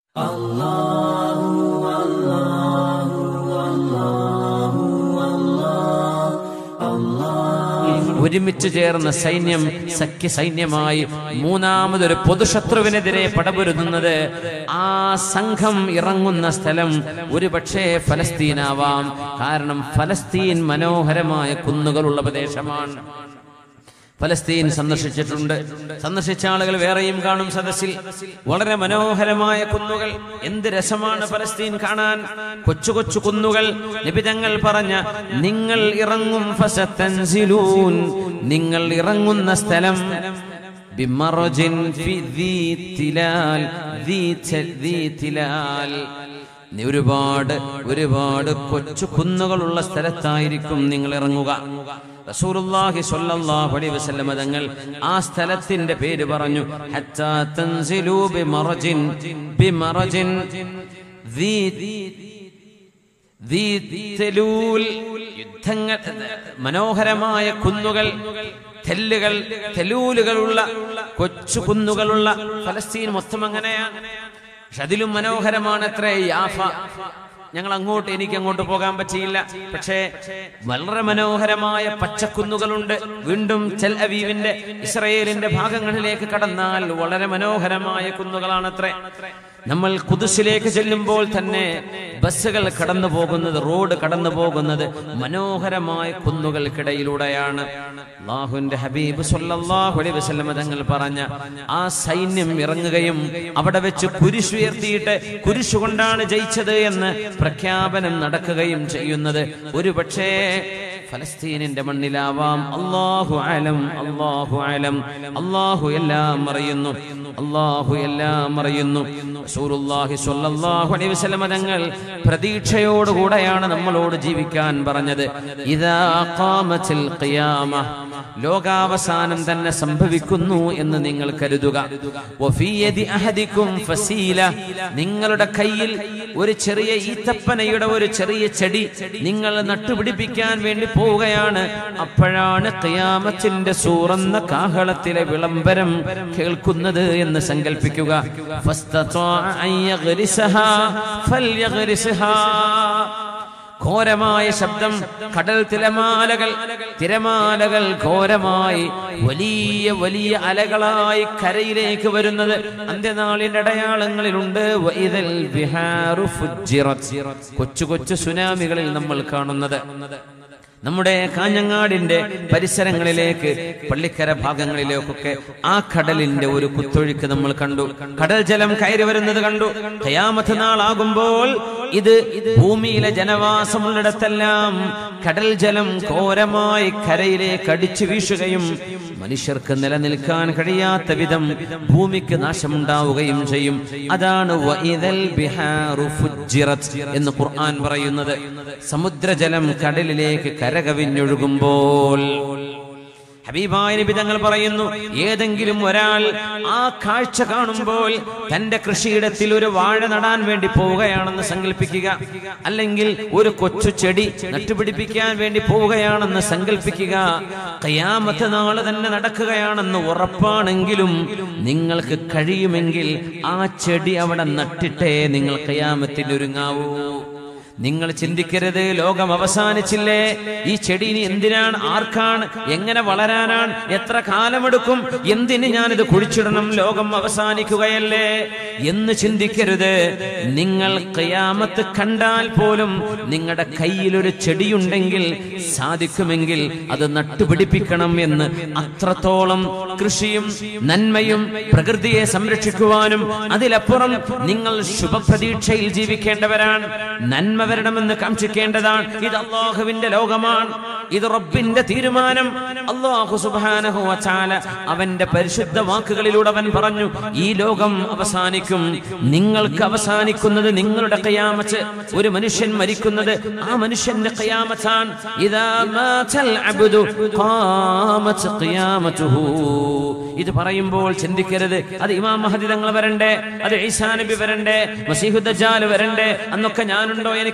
ഒരുമിച്ച് ചേർന്ന സൈന്യം സഖ്യ സൈന്യമായി മൂന്നാമതൊരു പൊതുശത്രുവിനെതിരെ പടപൊരുതുന്നത് ആ സംഘം ഇറങ്ങുന്ന സ്ഥലം ഒരുപക്ഷേ ഫലസ്തീനാവാം കാരണം ഫലസ്തീൻ മനോഹരമായ കുന്നുകളുള്ള പ്രദേശമാണ് ഫലസ്തീൻ സന്ദർശിച്ചിട്ടുണ്ട് സന്ദർശിച്ച ആളുകൾ വേറെയും കാണും സദസ്സിൽ വളരെ മനോഹരമായ കുന്നുകൾ എന്ത് രസമാണ് ഫലസ്തീൻ കാണാൻ കൊച്ചു കൊച്ചു കുന്നുകൾ നിബിതങ്ങൾ പറഞ്ഞ നിങ്ങൾ ഇറങ്ങും ഫസത്തൻസിലൂൻ നിങ്ങൾ ഇറങ്ങുന്ന സ്ഥലം ബിമറജിൻ ഫി ദീ തിലാൽ ദീ ത- ദീ തിലാൽ നീ ഒരുപാട് ഒരുപാട് കൊച്ചു കുന്നുകളുള്ള സ്ഥലത്തായിരിക്കും നിങ്ങൾ ഇറങ്ങുക റസൂലുള്ളാഹി സ്വല്ലല്ലാഹു അലൈഹി വസല്ലമ തങ്ങൾ ആ സ്ഥലത്തിന്റെ പേര് പറഞ്ഞു ഹത്താ തൻസിലൂ ബിമറജിൻ ബിമറജിൻ ദീ ദീ തെലൂൽ യുദ്ധങ്ങൾ മനോഹരമായ കുന്നുകൾ തെല്ലുകൾ തെലൂലുകളുള്ള കൊച്ചു കുന്നുകളുള്ള ഫലസ്തീൻ മൊത്തം അങ്ങനെയാണ് പക്ഷെ അതിലും മനോഹരമാണ് അത്രേ യാഫ ഞങ്ങൾ അങ്ങോട്ട് എനിക്ക് അങ്ങോട്ട് പോകാൻ പറ്റിയില്ല പക്ഷേ വളരെ മനോഹരമായ പച്ചക്കുന്നുകളുണ്ട് വീണ്ടും ചെൽ അവീവിന്റെ ഇസ്രയേലിന്റെ ഭാഗങ്ങളിലേക്ക് കടന്നാൽ വളരെ മനോഹരമായ കുന്നുകളാണത്രേ നമ്മൾ കുതിസിലേക്ക് ചെല്ലുമ്പോൾ തന്നെ ബസ്സുകൾ കടന്നു പോകുന്നത് റോഡ് കടന്നു പോകുന്നത് മനോഹരമായ കുന്നുകൾക്കിടയിലൂടെയാണ് അള്ളാഹുവിന്റെ ഹബീബ് സല്ലല്ലാഹു അലൈഹി വസല്ലമ തങ്ങൾ പറഞ്ഞ ആ സൈന്യം ഇറങ്ങുകയും അവിടെ വെച്ച് കുരിശുയർത്തിയിട്ട് കുരിശുകൊണ്ടാണ് ജയിച്ചത് എന്ന് പ്രഖ്യാപനം നടക്കുകയും ചെയ്യുന്നത് ഒരു പക്ഷേ ഫലസ്തീനിന്റെ മണ്ണിലാവാം അള്ളാഹു അലം അള്ളാഹു അലം അള്ളാഹു എല്ലാം അറിയുന്നു അള്ളാഹു എല്ലാം അറിയുന്നു റസൂലുള്ളാഹി സ്വല്ലല്ലാഹു അലൈഹി വസല്ലമ തങ്ങൾ പ്രതീക്ഷയോടുകൂടെയാണ് നമ്മളോട് ജീവിക്കാൻ പറഞ്ഞത് ഇദാ ഖാമത്തിൽ ഖിയാമ ലോകാവസാനം തന്നെ സംഭവിക്കുന്നു എന്ന് നിങ്ങൾ കരുതുക വഫീ യദി അഹദിക്കും ഫസീല നിങ്ങളുടെ കയ്യിൽ ഒരു ചെറിയ ഈത്തപ്പനയുടെ ഒരു ചെറിയ ചെടി നിങ്ങൾ നട്ടുപിടിപ്പിക്കാൻ വേണ്ടി പോവുകയാണ് അപ്പോഴാണ് ഖിയാമത്തിന്റെ സൂറന്ന കാഹളത്തിലെ വിളംബരം കേൾക്കുന്നത് എന്ന് സങ്കല്പിക്കുക ഫസ്തത്വാഅ അൻ യഗ്രിസഹാ ഫൽയഗ്രിസ്ഹാ ഘോരമായ ശബ്ദം കടൽ തിരമാലകൾ തിരമാലകൾ ഘോരമായി വലിയ വലിയ അലകളായി കരയിലേക്ക് വരുന്നത് അന്ത്യനാളിന്റെ അടയാളങ്ങളിലുണ്ട് വഇദൽ ബിഹാറു ഫുജ്ജിറത്. കൊച്ചു കൊച്ചു സുനാമികളിൽ നമ്മൾ കാണുന്നത് നമ്മുടെ കാഞ്ഞങ്ങാടിന്റെ പരിസരങ്ങളിലേക്ക് പള്ളിക്കര ഭാഗങ്ങളിലേക്കൊക്കെ ആ കടലിന്റെ ഒരു കുത്തൊഴുക്ക് നമ്മൾ കണ്ടു കടൽ ജലം കയറി വരുന്നത് കണ്ടു കയാമത്ത് നാളാകുമ്പോൾ ഇത് ഭൂമിയിലെ ജനവാസമുള്ളിടത്തെല്ലാം കടൽ ജലം ഘോരമായി കരയിലേക്ക് അടിച്ചു വീശുകയും മനുഷ്യർക്ക് നിലനിൽക്കാൻ കഴിയാത്ത വിധം ഭൂമിക്ക് നാശമുണ്ടാവുകയും ചെയ്യും അതാണ് വഇദൽ ബിഹാറു ഫുജ്ജിറത് എന്ന് ഖുർആൻ പറയുന്നത് സമുദ്രജലം കടലിലേക്ക് കരകവിഞ്ഞൊഴുകുമ്പോൾ ഹബീബായ നബി തങ്ങൾ പറയുന്നു ഏതെങ്കിലും ഒരാൾ ആ കാഴ്ച കാണുമ്പോൾ തന്റെ കൃഷിയിടത്തിൽ ഒരു വാഴ നടാൻ വേണ്ടി പോവുകയാണെന്ന് സങ്കല്പിക്കുക അല്ലെങ്കിൽ ഒരു കൊച്ചു ചെടി നട്ടുപിടിപ്പിക്കാൻ വേണ്ടി പോവുകയാണെന്ന് സങ്കല്പിക്കുക കയാമത്തെ നാള് തന്നെ നടക്കുകയാണെന്ന് ഉറപ്പാണെങ്കിലും നിങ്ങൾക്ക് കഴിയുമെങ്കിൽ ആ ചെടി അവിടെ നട്ടിട്ടേ നിങ്ങൾ കയാമത്തിന് ഒരുങ്ങാവൂ നിങ്ങൾ ചിന്തിക്കരുത് ലോകം അവസാനിച്ചില്ലേ ഈ ചെടി ഇനി എന്തിനാണ് ആർക്കാണ് എങ്ങനെ വളരാനാണ് എത്ര കാലമെടുക്കും എന്തിന് ഞാനിത് കുഴിച്ചിടണം ലോകം അവസാനിക്കുകയല്ലേ എന്ന് ചിന്തിക്കരുത് നിങ്ങൾ കയാമത്ത് കണ്ടാൽ പോലും നിങ്ങളുടെ കയ്യിലൊരു ചെടിയുണ്ടെങ്കിൽ സാധിക്കുമെങ്കിൽ അത് നട്ടുപിടിപ്പിക്കണം എന്ന് അത്രത്തോളം കൃഷിയും നന്മയും പ്രകൃതിയെ സംരക്ഷിക്കുവാനും അതിലപ്പുറം നിങ്ങൾ ശുഭപ്രതീക്ഷയിൽ ജീവിക്കേണ്ടവരാണ് നന്മ വരണമെന്ന് കാക്ഷിക്കേണ്ടതാണ് ഇത് അള്ളാഹുവിന്റെ ലോകമാണ് ഇത് റബ്ബിന്റെ തീരുമാനം അള്ളാഹു സുബാനഹു വചാല അവന്റെ പരിശുദ്ധ വാക്കുകളിലൂടെ അവൻ പറഞ്ഞു ഈ ലോകം അവസാനിക്കും നിങ്ങൾക്ക് അവസാനിക്കുന്നത് നിങ്ങളുടെ കയാമത്ത് ഒരു മനുഷ്യൻ മരിക്കുന്നത് ആ മനുഷ്യന്റെ കയാമത്താണ് ഇതാ മാതൽ അബ്ദു ഖാമത്ത് ഖിയാമത്തുഹു ഇത് പറയുമ്പോൾ ചിന്തിക്കരുത് അത് ഇമാം മഹദി തങ്ങൾ വരണ്ടേ അത് ഈസാ നബി വരണ്ടേ മസീഹു ദജ്ജാൽ വരണ്ടേ അന്നൊക്കെ ഞാനുണ്ടോ എനിക്ക്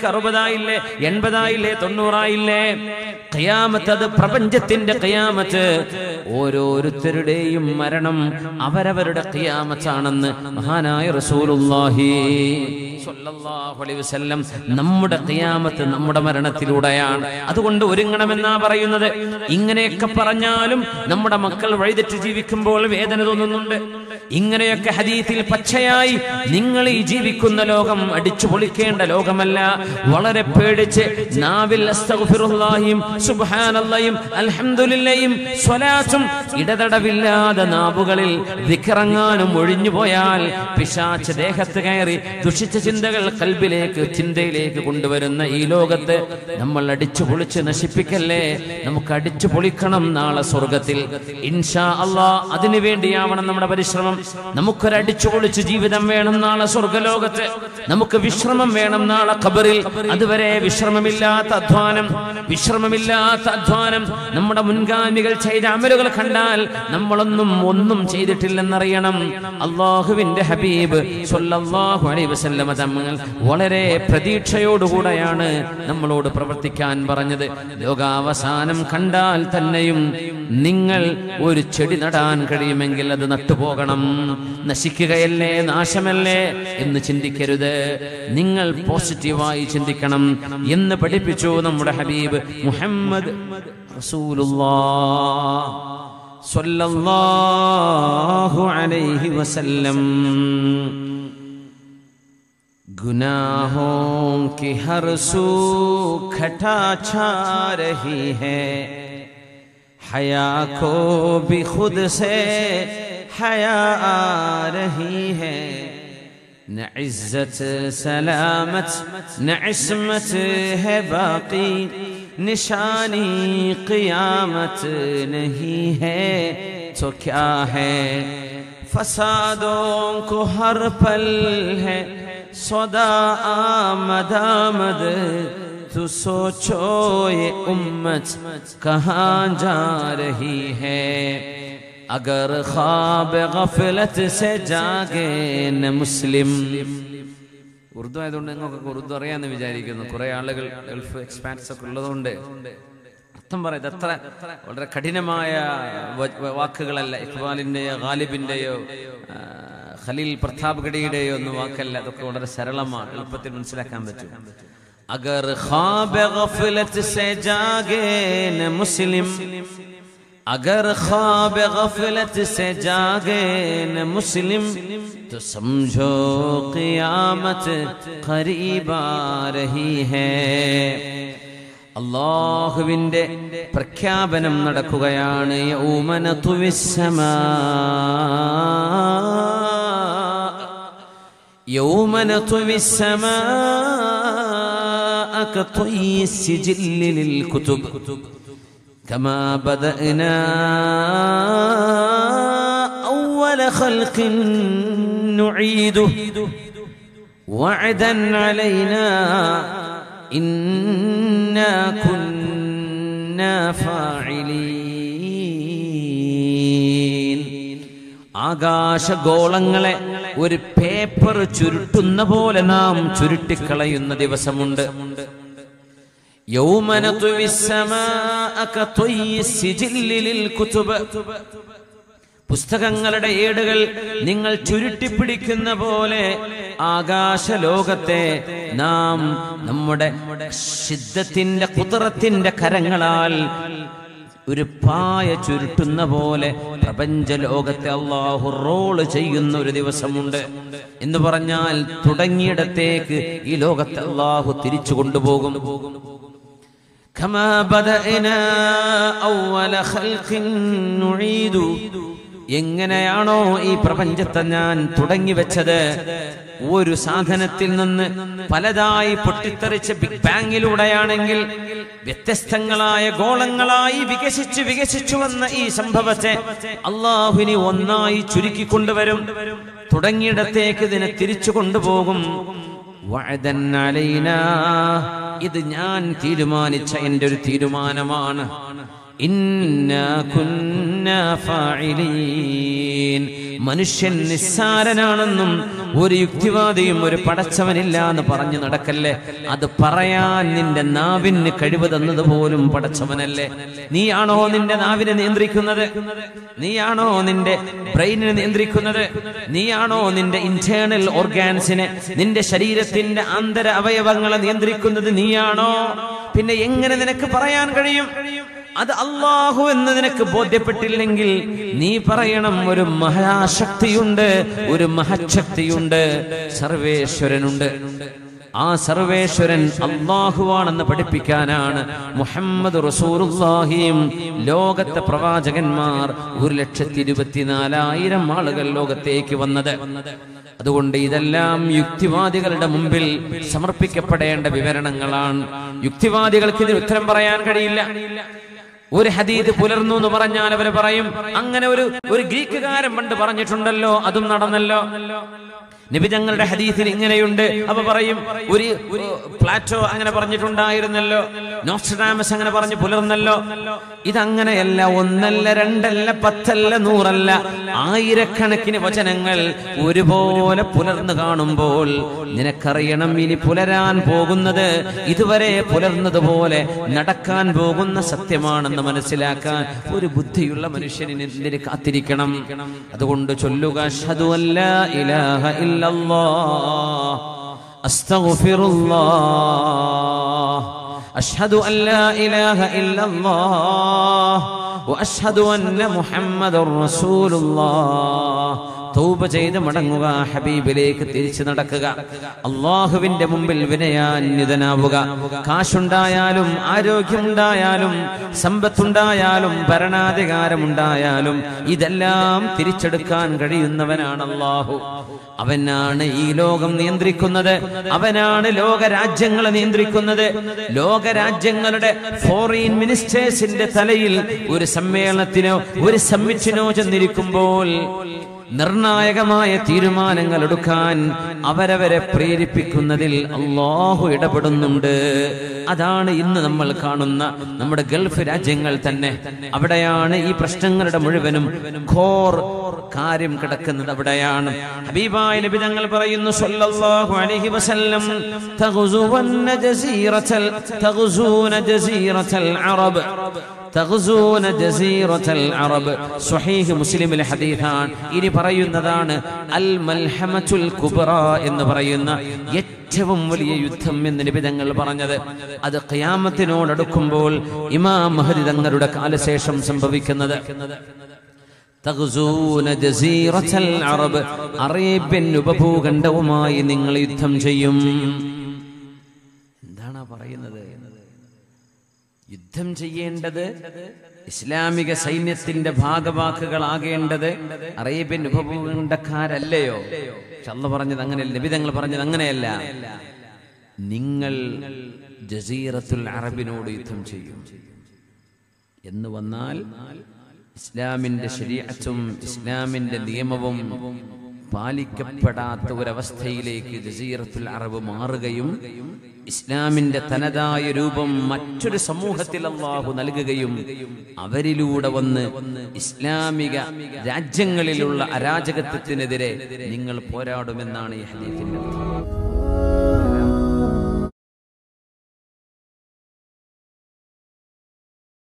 രൂപയിലേക്ക് അറുപതായില്ലേ എൺപതായില്ലേ തൊണ്ണൂറായില്ലേ ഖിയാമത്ത് അത് പ്രപഞ്ചത്തിന്റെ ഖിയാമത്ത് ഓരോരുത്തരുടെയും മരണം അവരവരുടെ ഖിയാമത്താണെന്ന് മഹാനായ റസൂലുള്ളാഹി സ്വല്ലല്ലാഹു അലൈഹി വസല്ലം നമ്മുടെ ഖിയാമത്ത് നമ്മുടെ മരണത്തിലൂടെയാണ് അതുകൊണ്ട് ഒരുങ്ങണമെന്നാ പറയുന്നത് ഇങ്ങനെയൊക്കെ പറഞ്ഞാലും നമ്മുടെ മക്കൾ വഴിതെറ്റ് ജീവിക്കുമ്പോൾ വേദന തോന്നുന്നുണ്ട് ഇങ്ങനെയൊക്കെ ഹദീത്തിൽ പച്ചയായി നിങ്ങൾ ഈ ജീവിക്കുന്ന ലോകം അടിച്ചു പൊളിക്കേണ്ട ലോകമല്ല വളരെ പേടിച്ച് നാവിൽ അസ്തഗ്ഫിറുല്ലാഹിയും സുബ്ഹാനല്ലാഹിയും അൽഹംദുലില്ലയും സ്വലാത്തും ഇടതടവില്ലാതെ നാവുകളിൽ വിക്കിറങ്ങാനും ഒഴിഞ്ഞു പോയാൽ പിശാച്ച് ദേഹത്ത് കയറി ദുഷിച്ച ചിന്തകൾ കൽബിലേക്ക് ചിന്തയിലേക്ക് കൊണ്ടുവരുന്ന ഈ ലോകത്ത് നമ്മൾ അടിച്ചു പൊളിച്ച് നശിപ്പിക്കല്ലേ നമുക്ക് അടിച്ചു പൊളിക്കണം നാളെ സ്വർഗത്തിൽ ഇൻഷാ അള്ളാ അതിനു വേണ്ടിയാവണം നമ്മുടെ പരിശ്രമം നമുക്കൊരു അടിച്ചു പൊളിച്ച് ജീവിതം വേണം നാളെ സ്വർഗലോകത്ത് നമുക്ക് വിശ്രമം വേണം നാളെ ഖബറിൽ അതുവരെ വിശ്രമമില്ലാത്ത അധ്വാനം വിശ്രമമില്ലാത്ത അധ്വാനം നമ്മുടെ മുൻഗാമികൾ ചെയ്ത അമലുകൾ കണ്ടാൽ നമ്മളൊന്നും ഒന്നും ചെയ്തിട്ടില്ലെന്നറിയണം അള്ളാഹുവിന്റെ ഹബീബ് സ്വല്ലല്ലാഹു അലൈഹി വസല്ലമ തങ്ങൾ വളരെ പ്രതീക്ഷയോടുകൂടെയാണ് നമ്മളോട് പ്രവർത്തിക്കാൻ പറഞ്ഞത് ലോകാവസാനം കണ്ടാൽ തന്നെയും നിങ്ങൾ ഒരു ചെടി നടാൻ കഴിയുമെങ്കിൽ അത് നട്ടുപോകണം നശിക്കുകയല്ലേ നാശമല്ലേ എന്ന് ചിന്തിക്കരുത് നിങ്ങൾ പോസിറ്റീവായി ചിന്തിക്കണം എന്ന് പഠിപ്പിച്ചു നമ്മുടെ ഹബീബ് മുഹമ്മദ് റസൂലുള്ളാഹ് സ്വല്ലല്ലാഹു അലൈഹി വസല്ലം गुनाहों की हर सू खटा छा रही है हया को भी खुद से हया आ रही है न इज्जत सलामत न इसमत है बाकी निशानी क़ियामत नहीं है तो क्या है फसादों को हर पल है सदा आमद आमद तू सोचो ये उम्मत कहाँ जा रही है अगर ख्वाब गफलत से जागे न मुस्लिम ഉറുദു ആയതുകൊണ്ട് നിങ്ങൾക്കൊക്കെ ഉറുദു അറിയാമെന്ന് വിചാരിക്കുന്നു കുറെ ആളുകൾ ഗൾഫ് എക്സ്പാൻസ് ഒക്കെ ഉള്ളതുകൊണ്ട് അർത്ഥം പറയുന്നത് അത്ര വളരെ കഠിനമായ വ- വ- വാക്കുകളല്ല ഇഖ്ബാലിന്റെയോ ഗാലിബിന്റെയോ ആ, ഖലീൽ പ്രതാപ് ഗഡിയുടെയോ ഒന്നും വാക്കല്ല അതൊക്കെ വളരെ സരളമാണ് എളുപ്പത്തിൽ മനസ്സിലാക്കാൻ പറ്റും അഗർ ഖാബ ഗഫലത്ത് സെ ജാഗേ ന മുസ്ലിം अगर ख्वाब गफलत से जागे न मुस्लिम तो समझो क़ियामत करीब आ रही है അള്ളാഹുവിന്റെ പ്രഖ്യാപനം നടക്കുകയാണ് യൗമന തുവിസ്സമാ يوم نطوي السماء كطي السجل للكتب كما بدأنا أول خلق نعيده وعدا علينا إنا كنا فاعلين ആകാശഗോളങ്ങളെ ഒരു പേപ്പർ ചുരുട്ടുന്ന പോലെ നാം ചുരുട്ടിക്കളയുന്ന ദിവസമുണ്ട് يوم نطوي السماء كطي السجل للكتب പുസ്തകങ്ങളുടെ ഏടുകൾ നിങ്ങൾ ചുരുട്ടിപ്പിടിക്കുന്ന പോലെ ആകാശലോകത്തെ നാം നമ്മുടെ സിദ്ധത്തിന്റെ കുതിറത്തിന്റെ കരങ്ങളാൽ ഒരു പായ ചുരുട്ടുന്ന പോലെ പ്രപഞ്ച ലോകത്തെ അള്ളാഹു റോള് ചെയ്യുന്ന ഒരു ദിവസമുണ്ട് എന്ന് പറഞ്ഞാൽ തുടങ്ങിയിടത്തേക്ക് ഈ ലോകത്തെ അള്ളാഹു തിരിച്ചു കൊണ്ടുപോകും كما بدأنا أول خلق نعيد എങ്ങനെയാണോ ഈ പ്രപഞ്ചത്തെ ഞാൻ തുടങ്ങി വെച്ചത് ഒരു സാധനത്തിൽ നിന്ന് പലതായി പൊട്ടിത്തെറിച്ച ബിഗ് ബാങ്ങിലൂടെയാണെങ്കിൽ വ്യത്യസ്തങ്ങളായ ഗോളങ്ങളായി വികസിച്ചു വികസിച്ചു വന്ന ഈ സംഭവത്തെ അള്ളാഹുവിനി ഒന്നായി ചുരുക്കിക്കൊണ്ടുവരും തുടങ്ങിയിടത്തേക്ക് ഇതിനെ തിരിച്ചു കൊണ്ടുപോകും വഅദൻ അലൈനാ ഇത് ഞാൻ തീരുമാനിച്ച എൻ്റെ ഒരു തീരുമാനമാണ് ഇന്നാ കുന്നാ ഫാഇലീൻ മനുഷ്യൻ നിസ്സാരനാണെന്നും ഒരു യുക്തിവാദിയും ഒരു പടച്ചവനില്ല എന്ന് പറഞ്ഞു നടക്കല്ലേ അത് പറയാൻ നിന്റെ നാവിന് കഴിവ് തന്നത് പോലും പടച്ചവനല്ലേ നീയാണോ നിന്റെ നാവിനെ നിയന്ത്രിക്കുന്നത് നീയാണോ നിന്റെ ബ്രെയിനിനെ നിയന്ത്രിക്കുന്നത് നീയാണോ നിന്റെ ഇന്റേണൽ ഓർഗാൻസിനെ നിന്റെ ശരീരത്തിന്റെ ആന്തര അവയവങ്ങളെ നിയന്ത്രിക്കുന്നത് നീയാണോ പിന്നെ എങ്ങനെ നിനക്ക് പറയാൻ കഴിയും അത് അള്ളാഹു എന്ന് നിനക്ക് ബോധ്യപ്പെട്ടില്ലെങ്കിൽ നീ പറയണം ഒരു മഹാശക്തിയുണ്ട് ഒരു മഹശക്തിയുണ്ട് സർവേശ്വരനുണ്ട് ആ സർവേശ്വരൻ അള്ളാഹുവാണെന്ന് പഠിപ്പിക്കാനാണ് മുഹമ്മദ് റസൂറുല്ലാഹിയും ലോകത്തെ പ്രവാചകന്മാർ ഒരു ലക്ഷത്തി ഇരുപത്തിനാലായിരം ആളുകൾ ലോകത്തേക്ക് വന്നത് അതുകൊണ്ട് ഇതെല്ലാം യുക്തിവാദികളുടെ മുമ്പിൽ സമർപ്പിക്കപ്പെടേണ്ട വിവരണങ്ങളാണ് യുക്തിവാദികൾക്ക് ഇതിന് ഉത്തരം പറയാൻ കഴിയില്ല ഒരു ഹദീദ് പുലർന്നു എന്ന് പറഞ്ഞാൽ അവര് പറയും അങ്ങനെ ഒരു ഒരു ഗ്രീക്കുകാരൻ പണ്ട് പറഞ്ഞിട്ടുണ്ടല്ലോ അതും നടന്നല്ലോ നിബിതങ്ങളുടെ ഹദീസിൽ ഇങ്ങനെയുണ്ട് അപ്പൊ പറയും ഒരു ഒരു പ്ലാറ്റോ അങ്ങനെ പറഞ്ഞിട്ടുണ്ടായിരുന്നല്ലോ നോസ്ട്രാമസ് അങ്ങനെ പറഞ്ഞു പുലർന്നല്ലോ ഇതങ്ങനെയല്ല ഒന്നല്ല രണ്ടല്ല പത്തല്ല നൂറല്ല ആയിരക്കണക്കിന് വചനങ്ങൾ ഒരുപോലെ പുലർന്നു കാണുമ്പോൾ നിനക്കറിയണം ഇനി പുലരാൻ പോകുന്നത് ഇതുവരെ പുലർന്നതുപോലെ നടക്കാൻ പോകുന്ന സത്യമാണെന്ന് മനസ്സിലാക്കാൻ ഒരു ബുദ്ധിയുള്ള മനുഷ്യന് എന്തിന് കാത്തിരിക്കണം അതുകൊണ്ട് ചൊല്ലുക അഷ്ഹദു അല്ലാ ഇലാഹ ഇല്ലല്ലാഹ് അസ്തഗ്ഫിറുല്ലാഹ് അഷ്ഹദു അല്ലാ ഇലാഹ ഇല്ലല്ലാഹ് വഅഷ്ഹദു അന്ന മുഹമ്മദുർ റസൂലുള്ളാഹ് തൗബ ചെയ്ത് മടങ്ങുക ഹബീബിലേക്ക് തിരിച്ചു നടക്കുക അള്ളാഹുവിന്റെ മുമ്പിൽ വിനയാന്വിതനാവുക കാശുണ്ടായാലും ആരോഗ്യമുണ്ടായാലും സമ്പത്തുണ്ടായാലും ഭരണാധികാരമുണ്ടായാലും ഇതെല്ലാം തിരിച്ചെടുക്കാൻ കഴിയുന്നവനാണ് അള്ളാഹു അവനാണ് ഈ ലോകം നിയന്ത്രിക്കുന്നത് അവനാണ് ലോകരാജ്യങ്ങളെ നിയന്ത്രിക്കുന്നത് ലോകരാജ്യങ്ങളുടെ ഫോറിൻ മിനിസ്റ്റേഴ്സിന്റെ തലയിൽ ഒരു സമ്മേളനത്തിനോ ഒരു സമ്മിറ്റിനോ ചെന്നിരിക്കുമ്പോൾ നിർണായകമായ തീരുമാനങ്ങൾ എടുക്കാൻ അവരവരെ പ്രേരിപ്പിക്കുന്നതിൽ അള്ളാഹു ഇടപെടുന്നുണ്ട് അതാണ് ഇന്ന് നമ്മൾ കാണുന്ന നമ്മുടെ ഗൾഫ് രാജ്യങ്ങൾ തന്നെ അവിടെയാണ് ഈ പ്രശ്നങ്ങളുടെ മുഴുവനും ഖോർ കാര്യം കിടക്കുന്നത് അവിടെയാണ് ഹബീബായ നബി തങ്ങൾ പറയുന്നു സല്ലല്ലാഹു അലൈഹി വസല്ലം തഗ്സുവന്ന ജസീറത്തൽ തഗ്സൂന ജസീറത്തൽ അറബ് തഗ്സൂന ജസീറത്തൽ അറബ് സ്വഹീഹ് മുസ്ലിമിലെ ഹദീസാണ് ഇനി പറയുന്നതാണ് അൽ മൽഹമത്തുൽ കുബ്ര എന്ന് പറയുന്ന ഏറ്റവും വലിയ യുദ്ധം എന്ന് നിബിതങ്ങൾ പറഞ്ഞത് അത് ഖിയാമത്തിനോടടുക്കുമ്പോൾ ഇമാം മഹദി തങ്ങളുടെ കാലശേഷം സംഭവിക്കുന്നത് തഗ്സൂന ജസീറത്തൽ അറബ് അറേബ്യൻ ഉപഭൂഖണ്ഡവുമായി നിങ്ങൾ യുദ്ധം ചെയ്യും എന്താണ് ആ പറയുന്നത് യുദ്ധം ചെയ്യേണ്ടത് ഇസ്ലാമിക സൈന്യത്തിന്റെ ഭാഗവാക്കുകളാകേണ്ടത് അറേബ്യൻ ഉപഭൂഖണ്ഡക്കാരല്ലയോ പക്ഷെ അള്ള പറഞ്ഞത് അങ്ങനെയല്ല നബിതങ്ങൾ പറഞ്ഞത് അങ്ങനെയല്ല നിങ്ങൾ ജസീറത്തുൽ അറബിനോട് യുദ്ധം ചെയ്യും എന്ന് വന്നാൽ ഇസ്ലാമിന്റെ ശരീഅത്തും ഇസ്ലാമിന്റെ നിയമവും പാലിക്കപ്പെടാത്ത ഒരവസ്ഥയിലേക്ക് ജസീറത്തുൽ അറബ് മാറുകയും ഇസ്ലാമിന്റെ തനതായ രൂപം മറ്റൊരു സമൂഹത്തിൽ അള്ളാഹു നൽകുകയും അവരിലൂടെ വന്ന് ഇസ്ലാമിക രാജ്യങ്ങളിലുള്ള അരാജകത്വത്തിനെതിരെ നിങ്ങൾ പോരാടുമെന്നാണ് ഈ ഹദീഫിന്റെ അർത്ഥം